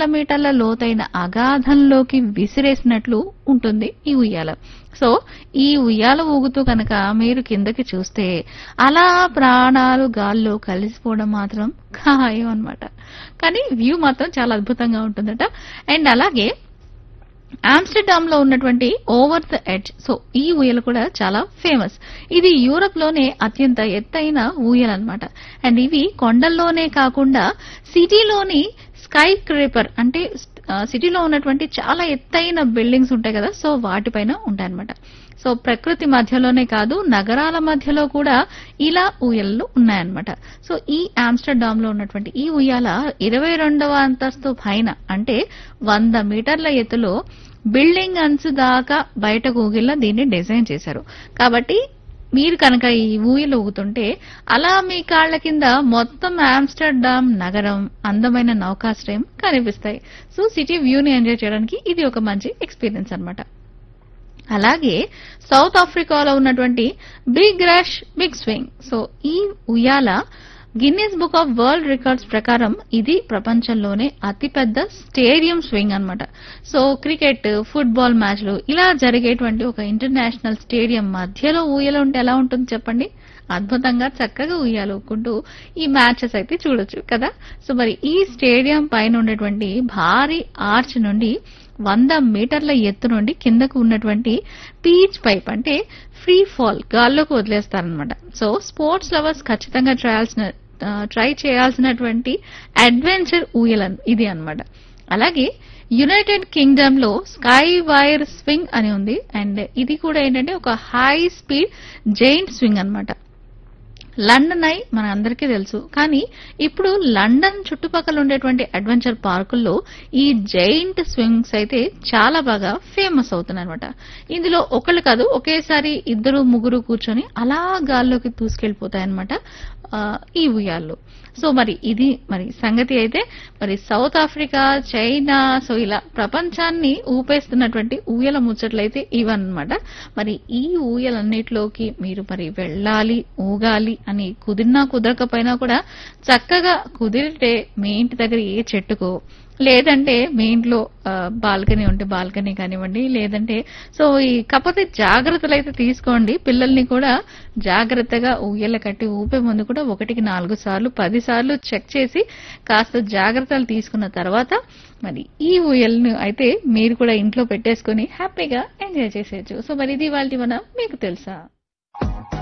వేల మీటర్ల లోతైన అగాధంలోకి విసిరేసినట్లు ఉంటుంది ఈ ఉయ్యాల సో ఈ ఉయ్యాల ఊగుతూ కనుక మీరు కిందకి చూస్తే అలా ప్రాణాలు గాల్లో కలిసిపోవడం మాత్రం ఖాయం అన్నమాట కానీ వ్యూ మాత్రం చాలా అద్భుతంగా ఉంటుందట అండ్ అలాగే ఆమ్స్టర్డామ్ లో ఉన్నటువంటి ఓవర్ ద ఎడ్జ్ సో ఈ ఊయల కూడా చాలా ఫేమస్ ఇది యూరప్ లోనే అత్యంత ఎత్తైన ఊయల అన్నమాట అండ్ ఇవి కొండల్లోనే కాకుండా సిటీలోని స్కై క్రేపర్ అంటే ఆ, సిటీలో ఉన్నటువంటి చాలా ఎత్తైన బిల్డింగ్స్ ఉంటాయి కదా సో వాటిపైన ఉంటాయన్నమాట సో ప్రకృతి మధ్యలోనే కాదు నగరాల మధ్యలో కూడా ఇలా ఊయలలు ఉన్నాయన్నమాట సో ఈ ఆమ్స్టర్డామ్ లో ఉన్నటువంటి ఈ ఉయ్యాల ఇరవై రెండవ అంతస్తు పైన అంటే వంద మీటర్ల ఎత్తులో బిల్డింగ్ అంచు దాకా బయట ఊగిలా దీన్ని డిజైన్ చేశారు కాబట్టి మీరు కనుక ఈ ఊయలు ఊగుతుంటే అలా మీ కాళ్ల కింద మొత్తం ఆమ్స్టర్డామ్ నగరం అందమైన నౌకాశ్రయం కనిపిస్తాయి సో సిటీ వ్యూని ఎంజాయ్ చేయడానికి ఇది ఒక మంచి ఎక్స్పీరియన్స్ అన్నమాట అలాగే సౌత్ ఆఫ్రికాలో ఉన్నటువంటి big rush big swing so ఈ ఉయ్యాల Guinness book of world records ప్రకారం ఇది ప్రపంచంలోనే అతిపెద్ద స్టేడియం స్వింగ్ అన్నమాట సో క్రికెట్ ఫుట్బాల్ మ్యాచ్లు ఇలా జరిగేటువంటి ఒక ఇంటర్నేషనల్ స్టేడియం మధ్యలో ఊయల ఉంటే ఎలా ఉంటుంది చెప్పండి అద్భుతంగా చక్కగా ఉయ్యాలూకుంటూ ఈ మ్యాచెస్ అయితే చూడొచ్చు కదా సో మరి ఈ స్టేడియం పైన ఉండేటువంటి భారీ ఆర్చ్ నుండి వంద మీటర్ల ఎత్తు నుండి కిందకు ఉన్నటువంటి పీచ్ పైప్ అంటే ఫ్రీ ఫాల్ గాల్లోకి వదిలేస్తారనమాట సో స్పోర్ట్స్ లవర్స్ ఖచ్చితంగా ట్రయాల్సిన ట్రై చేయాల్సినటువంటి అడ్వెంచర్ ఊయలన్ ఇది అన్నమాట అలాగే యునైటెడ్ కింగ్డమ్ లో స్కై వైర్ స్వింగ్ అని ఉంది అండ్ ఇది కూడా ఏంటంటే ఒక హై స్పీడ్ జైంట్ స్వింగ్ అన్నమాట లండన్ ఐ మన అందరికీ తెలుసు కానీ ఇప్పుడు లండన్ చుట్టుపక్కల ఉండేటువంటి అడ్వెంచర్ పార్కుల్లో ఈ జైంట్ స్వింగ్స్ అయితే చాలా బాగా ఫేమస్ అవుతున్నాయి అనమాట ఇందులో ఒకళ్ళు కాదు ఒకేసారి ఇద్దరు ముగ్గురు కూర్చొని అలా గాల్లోకి దూసుకెళ్లిపోతాయి అనమాట ఈ ఉయ్యాళ్ళు సో మరి ఇది మరి సంగతి అయితే మరి సౌత్ ఆఫ్రికా చైనా సో ఇలా ప్రపంచాన్ని ఊపేస్తున్నటువంటి ఊయల ముచ్చట్లయితే ఇవన్నమాట మరి ఈ ఊయలన్నిటిలోకి మీరు మరి వెళ్ళాలి ఊగాలి అని కుదిరినా కుదరకపోయినా కూడా చక్కగా కుదిరితే మీ ఇంటి దగ్గర ఏ చెట్టుకో లేదంటే మీ ఇంట్లో బాల్కనీ ఉంటే బాల్కనీ కానివ్వండి లేదంటే సో ఈ కాకపోతే జాగ్రత్తలు అయితే తీసుకోండి పిల్లల్ని కూడా జాగ్రత్తగా ఊయల కట్టి ఊపే ముందు కూడా ఒకటికి నాలుగు సార్లు పది సార్లు చెక్ చేసి కాస్త జాగ్రత్తలు తీసుకున్న తర్వాత మరి ఈ ఊయలను అయితే మీరు కూడా ఇంట్లో పెట్టేసుకుని హ్యాపీగా ఎంజాయ్ చేసేయచ్చు సో మరి ఇది వాళ్ళ మన మీకు తెలుసా